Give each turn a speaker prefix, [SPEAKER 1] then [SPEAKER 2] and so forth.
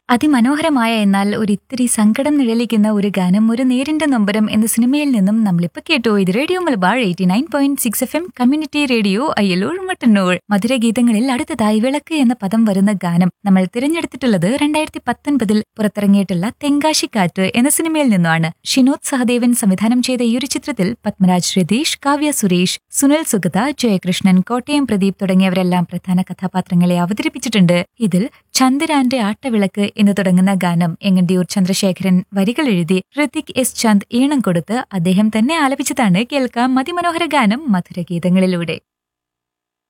[SPEAKER 1] അതിമനോഹരമായ എന്നാൽ ഒരു ഇത്തിരി സങ്കടം നിഴലിക്കുന്ന ഒരു ഗാനം ഒരു നേരിന്റെ നൊമ്പരം എന്ന സിനിമയിൽ നിന്നും നമ്മളിപ്പോ കേട്ടു ഇത് radio Malabar eighty nine point six F M community radio Ayyalur Mattannur മധുരഗീതങ്ങളിൽ അടുത്തതായി വിളക്ക് എന്ന പദം വരുന്ന ഗാനം നമ്മൾ തിരഞ്ഞെടുത്തിട്ടുള്ളത് രണ്ടായിരത്തി പത്തൊൻപതിൽ പുറത്തിറങ്ങിയിട്ടുള്ള തെങ്കാശിക്കാറ്റ് എന്ന സിനിമയിൽ നിന്നുമാണ് ഷിനോദ് സഹദേവൻ സംവിധാനം ചെയ്ത ഈ ഒരു ചിത്രത്തിൽ പത്മരാജ് രതീഷ് കാവ്യ സുരേഷ് സുനിൽ സുഗത ജയകൃഷ്ണൻ കോട്ടയം പ്രദീപ് തുടങ്ങിയവരെല്ലാം പ്രധാന കഥാപാത്രങ്ങളെ അവതരിപ്പിച്ചിട്ടുണ്ട് ഇതിൽ ചന്ദ്രാന്റെ ആട്ടവിളക്ക് എന്ന് തുടങ്ങുന്ന ഗാനം എങ്ങണ്ടിയൂർ ചന്ദ്രശേഖരൻ വരികൾ എഴുതി ഋതിക് എസ് ചന്ദ് ഈണം കൊടുത്ത് അദ്ദേഹം തന്നെ ആലപിച്ചതാണ് കേൾക്കാം മതിമനോഹര ഗാനം മധുരഗീതങ്ങളിലൂടെ